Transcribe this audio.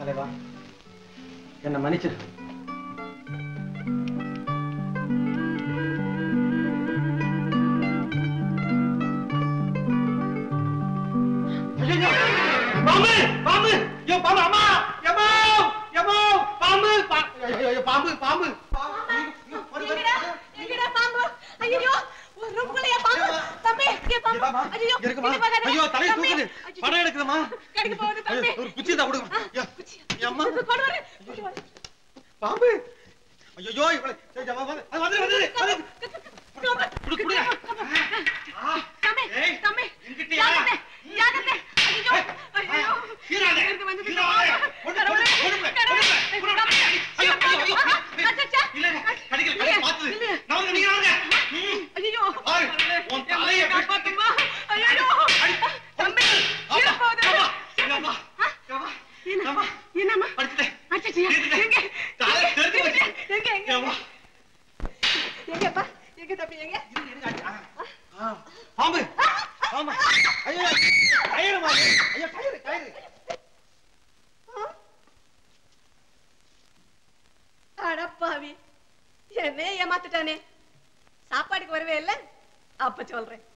தலைவா என்ன மன்னிச்சிரு ஐயையோ! பாம்பு பாம்பு ஐயோ பாம்பு அம்மா எம்மோ எம்மோ பாம்பு பா- ஐயோ, ஐயோ, பாம்பு பாம்பு பாம்பு. ஐயோ, ஓடி, ஓடி. எங்கடா எங்கடா பாம்பு ஐயோ ஒரு ரூமுக்குள்ளயா பாம்பு தம்பி இங்க பாம்பு இதாம்மா, ஐயோ இங்க இருக்குமா? இங்க பாருடா. ஐயோ தலையை தம்பி. தூக்குது ஐயோ, படம் எடுக்குதுமா கடிக்க போகுது தம்பி ஐயோ, ஒரு குச்சி தான் கொடுங்க ஐயோ, அம்மா கொண்டு வரு கொண்டு வரு. பாம்பு ஐயோ இவளை சரி, ஜமா, வந்து, அது வந்து, வந்து, வந்து. குடு, குடு. ஆ, தம்பி ஏய், தம்பி இங்கிட்டியா? ஜாகிரதை, ஜாகிரதை. ஐயோ ஐயோ கீழாதே, இருந்து வந்து கீழாதே. பாம்பு. கொண்டு, கடவுளே, கொண்டு, கொண்டு, கடவுளே. கொண்டு, கொண்டு. தம்பி, ஐயோ, ஐயோ, ஐயோ, ஆ, ஐயோ. அச்சச்சே. இல்ல, இல்ல, கடிக்கல, கடிக்கல, இல்லையே, பார்த்தது. இல்லையே. நவருங்க, நீங்க நவருங்க. ம். ஐயோ பாரு, உன் தலையை காப்பாத்துமா ஐயோ அடி. தம்பி ஆமா, கீழே போகுது. ஆமா, எங்கம்மா, எங்கம்மா, என்ன? எங்கம்மா. என்னம்மா அடிச்சுட்டேன். அச்சச்சே, தீர்த்துட்டேன். எங்க? தலை தெரிஞ்சு போச்சு. எங்க, எங்க? எங்கம்மா. எங்கப்பா எங்க தம்பி எங்க இருங்க, இருங்க, அடி. ஆ, ஆ, பாம்பு ஆமா ஐயோ கயிறுமா இது. ஐயோ கயிறு கயிறு அடப்பாவி என்னே ஏமாத்துட்டானே சாப்பாடுக்கு வரவே இல்ல அப்ப சொல்றேன்